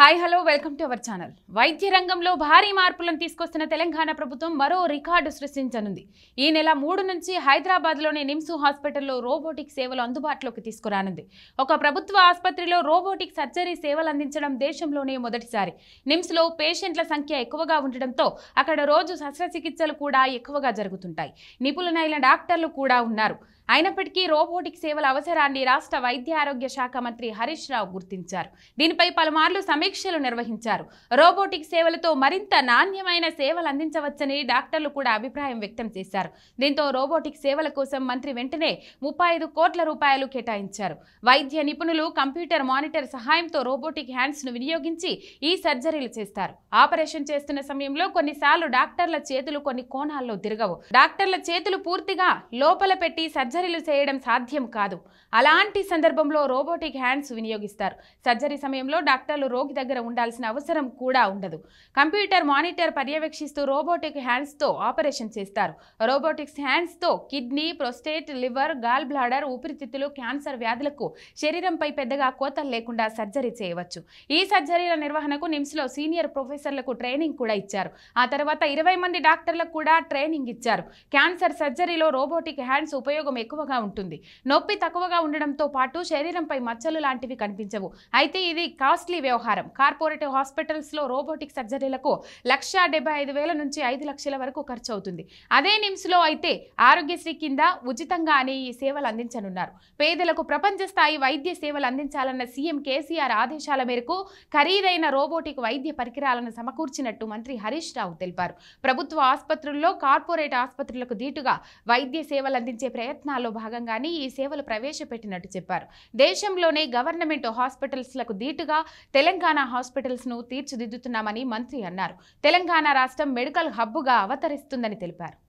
hi hello welcome to our channel వైద్య రంగంలో భారీ మార్పులను తీసుకొస్తున్న తెలంగాణ ప్రభుత్వం మరో రికార్డు సృష్టించనుంది ఈ నెల మూడు నుంచి హైదరాబాద్లోని నిమ్స్ హాస్పిటల్లో రోబోటిక్ సేవలు అందుబాటులోకి తీసుకురానుంది ఒక ప్రభుత్వ ఆసుపత్రిలో రోబోటిక్ సర్జరీ సేవలు అందించడం దేశంలోనే మొదటిసారి నిమ్స్లో పేషెంట్ల సంఖ్య ఎక్కువగా ఉండడంతో అక్కడ రోజు శస్త్రచికిత్సలు కూడా ఎక్కువగా జరుగుతుంటాయి నిపుణులైన డాక్టర్లు కూడా ఉన్నారు అయినప్పటికీ రోబోటిక్ సేవల అవసరాన్ని రాష్ట్ర వైద్య ఆరోగ్య శాఖ మంత్రి హరీష్ రావు గుర్తించారు దీనిపై పలుమార్లు సమీక్షలు నిర్వహించారు రోబోటిక్ సేవలతో మరింత నాణ్యమైన సేవలు అందించవచ్చని డాక్టర్లు కూడా అభిప్రాయం వ్యక్తం చేశారు దీంతో రోబోటిక్ సేవల కోసం మంత్రి వెంటనే ముప్పై ఐదు కోట్ల రూపాయలు కేటాయించారు వైద్య నిపుణులు కంప్యూటర్ మానిటర్ సహాయంతో రోబోటిక్ హ్యాండ్స్ ను వినియోగించి ఈ సర్జరీలు చేస్తారు ఆపరేషన్ చేస్తున్న సమయంలో కొన్నిసార్లు డాక్టర్ల చేతులు కొన్ని కోణాల్లో తిరగవు డాక్టర్ల చేతులు పూర్తిగా లోపల పెట్టి సర్జరీలు చేయడం సాధ్యం కాదు అలాంటి సందర్భంలో రోబోటిక్ హ్యాండ్స్ వినియోగిస్తారు సర్జరీ సమయంలో డాక్టర్లు రోగి దగ్గర ఉండాల్సిన అవసరం కూడా ఉండదు కంప్యూటర్ మానిటర్ పర్యవేక్షిస్తూ రోబోటిక్ హ్యాండ్స్తో ఆపరేషన్ చేస్తారు రోబోటిక్స్ హ్యాండ్స్తో kidney prostate liver gallbladder ఊపిరితిత్తులు క్యాన్సర్ వ్యాధులకు శరీరంపై పెద్దగా కోతలు లేకుండా సర్జరీ చేయవచ్చు ఈ సర్జరీల నిర్వహణకు నిమ్స్లో సీనియర్ ప్రొఫెసర్లకు ట్రైనింగ్ కూడా ఇచ్చారు ఆ తర్వాత ఇరవై మంది డాక్టర్లకు కూడా ట్రైనింగ్ ఇచ్చారు క్యాన్సర్ సర్జరీలో రోబోటిక్ హ్యాండ్స్ ఉపయోగం ఎక్కువగా ఉంటుంది నొప్పి తక్కువగా ఉండడంతో పాటు శరీరంపై మచ్చలు లాంటివి కనిపించవు అయితే ఇది కాస్ట్లీ వ్యవహారం కార్పొరేట్ హాస్పిటల్స్లో రోబోటిక్ సర్జరీలకు లక్ష డెబ్బై ఐదు వేల నుంచి ఐదు లక్షల వరకు ఖర్చు అవుతుంది అదే నిమ్స్లో అయితే ఆరోగ్యశ్రీ కింద ఉచితంగానే ఈ సేవలు అందించనున్నారు పేదలకు ప్రపంచ స్థాయి వైద్య సేవలు అందించాలన్న సీఎం కేసీఆర్ ఆదేశాల మేరకు ఖరీదైన రోబోటిక్ వైద్య పరికరాలను సమకూర్చినట్టు మంత్రి హరీష్ రావు తెలిపారు ప్రభుత్వ ఆసుపత్రుల్లో కార్పొరేట్ ఆసుపత్రులకు దీటుగా వైద్య సేవలు అందించే ప్రయత్నాల్లో భాగంగానే ఈ సేవలు ప్రవేశపెట్టినట్టు చెప్పారు దేశంలోనే గవర్నమెంట్ హాస్పిటల్స్లకు దీటుగా తెలంగాణ హాస్పిటల్స్ను తీర్చిదిద్దుతున్నామని మంత్రి అన్నారు తెలంగాణ రాష్ట్రం మెడికల్ హబ్బుగా అవతరిస్తుందని తెలిపారు